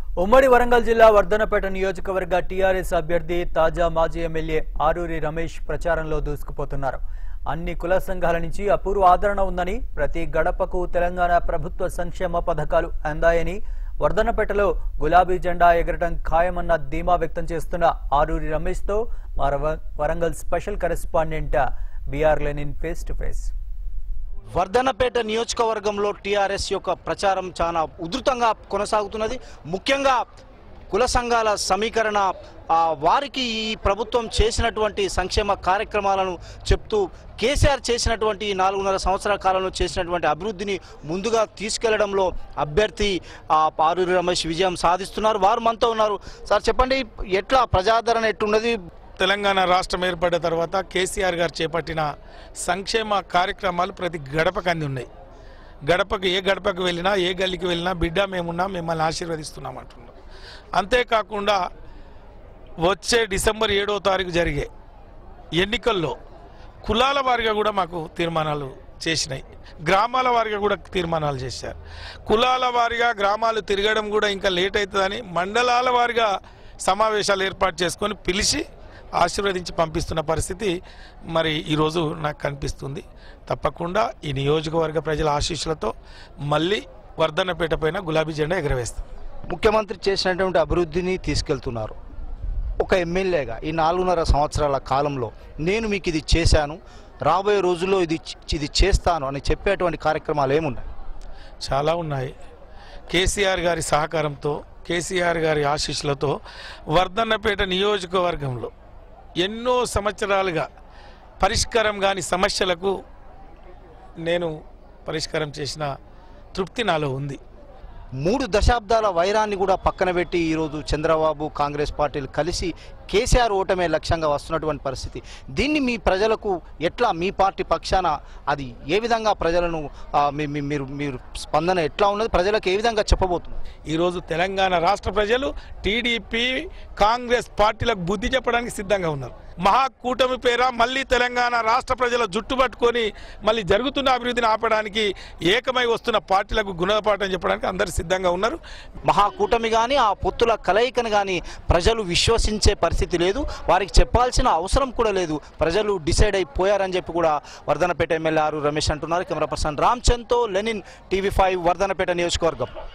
ఉమ్మడి వరంగల్ జిల్లా వర్ధనపేట నియోజకవర్గ టీఆర్ఎస్ అభ్యర్థి తాజా మాజీ ఎమ్మెల్యే ఆరూరి రమేష్ ప్రచారంలో దూసుకుపోతున్నారు అన్ని కుల సంఘాల నుంచి అపూర్వ ఆదరణ ఉందని ప్రతి గడపకు తెలంగాణ ప్రభుత్వ సంక్షేమ పథకాలు అందాయని వర్ధనపేటలో గులాబీ జెండా ఎగరటం ఖాయమన్న ధీమా వ్యక్తం చేస్తున్న ఆరూరి రమేష్తో మా రవ- Warangal special correspondent BR Lenin face to face Wardhannapet నియోజకవర్గంలో టీఆర్ఎస్ యొక్క ప్రచారం చాలా ఉధృతంగా కొనసాగుతున్నది ముఖ్యంగా కుల సంఘాల సమీకరణ ఆ, వారికి ఈ ప్రభుత్వం చేసినటువంటి సంక్షేమ కార్యక్రమాలను చెప్తూ కేసీఆర్ చేసినటువంటి ఈ నాలుగున్నర సంవత్సరాల కాలంలో చేసినటువంటి అభివృద్ధిని ముందుగా తీసుకెళ్లడంలో అభ్యర్థి ఆ, పారూరి రమేష్ విజయం సాధిస్తున్నారు వారు మనతో ఉన్నారు సార్ చెప్పండి ఎట్లా ప్రజాదరణ ఎట్టున్నది తెలంగాణ రాష్ట్రం ఏర్పడ్డ తర్వాత కేసీఆర్ గారు చేపట్టిన సంక్షేమ కార్యక్రమాలు ప్రతి గడపకు అంది ఉన్నాయి గడపకు ఏ గడపకు వెళ్ళినా ఏ గల్లీకి వెళ్ళినా బిడ్డ మేమున్నా మిమ్మల్ని ఆశీర్వదిస్తున్నాం అంటున్నాం అంతేకాకుండా వచ్చే డిసెంబర్ ఏడో తారీఖు జరిగే ఎన్నికల్లో కులాల వారిగా కూడా మాకు తీర్మానాలు చేసినాయి గ్రామాల వారిగా కూడా తీర్మానాలు చేశారు కులాల వారిగా గ్రామాలు తిరగడం కూడా ఇంకా లేట్ అవుతుందని మండలాల వారిగా సమావేశాలు ఏర్పాటు చేసుకొని పిలిచి ఆశీర్వదించి పంపిస్తున్న పరిస్థితి మరి ఈరోజు నాకు కనిపిస్తుంది తప్పకుండా ఈ నియోజకవర్గ ప్రజల ఆశీస్సులతో మళ్ళీ వర్ధన్నపేట పైన గులాబీ జెండా ఎగరవేస్తాం ముఖ్యమంత్రి చేసినటువంటి అభివృద్ధిని తీసుకెళ్తున్నారు ఒక ఎమ్మెల్యేగా ఈ నాలుగున్నర సంవత్సరాల కాలంలో నేను మీకు ఇది చేశాను రాబోయే రోజుల్లో ఇది ఇది చేస్తాను అని చెప్పేటువంటి కార్యక్రమాలు ఏమున్నాయి చాలా ఉన్నాయి కేసీఆర్ గారి సహకారంతో కేసీఆర్ గారి ఆశీస్సులతో వర్ధన్నపేట నియోజకవర్గంలో ఎన్నో సంవత్సరాలుగా పరిష్కారం కాని సమస్యలకు నేను పరిష్కారం చేసిన తృప్తి నాలో ఉంది మూడు దశాబ్దాల వైరాన్ని కూడా పక్కన పెట్టి ఈరోజు చంద్రబాబు కాంగ్రెస్ పార్టీలు కలిసి కేసీఆర్ ఓటమే లక్ష్యంగా వస్తున్నటువంటి పరిస్థితి దీన్ని మీ ప్రజలకు ఎట్లా మీ పార్టీ పక్షాన అది ఏ విధంగా ప్రజలను ఆ, మీ- మీ- మీరు మీరు స్పందన ఎట్లా ఉన్నది ప్రజలకు ఏ విధంగా చెప్పబోతున్నారు ఈరోజు తెలంగాణ రాష్ట్ర ప్రజలు టీడీపీ కాంగ్రెస్ పార్టీలకు బుద్ధి చెప్పడానికి సిద్ధంగా ఉన్నారు మహాకూటమి పేర మళ్ళీ తెలంగాణ రాష్ట్ర ప్రజల జుట్టు పట్టుకొని మళ్ళీ జరుగుతున్న అభివృద్ధిని ఆపడానికి ఏకమై వస్తున్న పార్టీలకు గుణపాఠం చెప్పడానికి అందరు సిద్ధంగా ఉన్నారు మహాకూటమి కానీ ఆ పొత్తుల కలయికను కానీ ప్రజలు విశ్వసించే పరిస్థితి లేదు వారికి చెప్పాల్సిన అవసరం కూడా లేదు ప్రజలు డిసైడ్ అయిపోయారని చెప్పి కూడా వర్ధనపేట ఎమ్మెల్యే ఆరు రమేష్ అంటున్నారు కెమెరా పర్సన్ రామ్ చంద్తో లెనిన్ టీవీ ఫైవ్ వర్ధనపేట నియోజకవర్గం